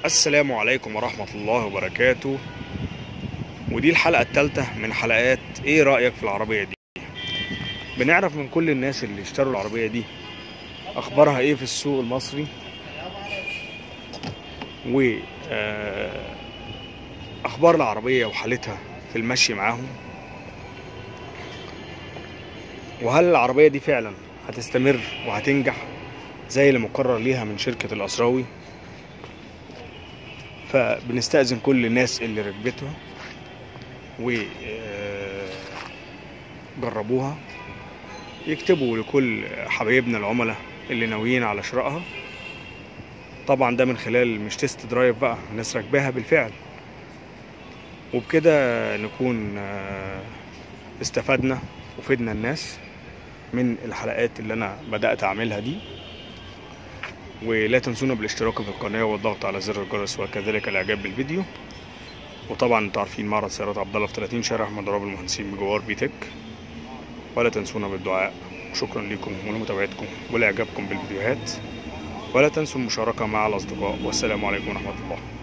السلام عليكم ورحمة الله وبركاته ودي الحلقة الثالثة من حلقات ايه رأيك في العربية دي بنعرف من كل الناس اللي اشتروا العربية دي اخبارها ايه في السوق المصري و آه، اخبار العربية وحالتها في المشي معاهم وهل العربية دي فعلا هتستمر وهتنجح زي اللي مقرر ليها من شركة الأسراوي فبنستأذن كل الناس اللي ركبتها وجربوها يكتبوا لكل حبايبنا العملاء اللي ناويين على شرائها طبعا ده من خلال مش تيست درايف بقى الناس راكباها بالفعل وبكده نكون آه، استفدنا وفدنا الناس من الحلقات اللي انا بدأت اعملها دي ولا تنسونا بالاشتراك في القناة والضغط على زر الجرس وكذلك الاعجاب بالفيديو وطبعا انتوا عارفين معرض سيارات عبد الله في 30 شارع احمد راب المهندسين بجوار بيتك ولا تنسونا بالدعاء وشكرا لكم ولمتابعتكم ولاعجابكم بالفيديوهات ولا تنسوا المشاركة مع الأصدقاء والسلام عليكم ورحمة الله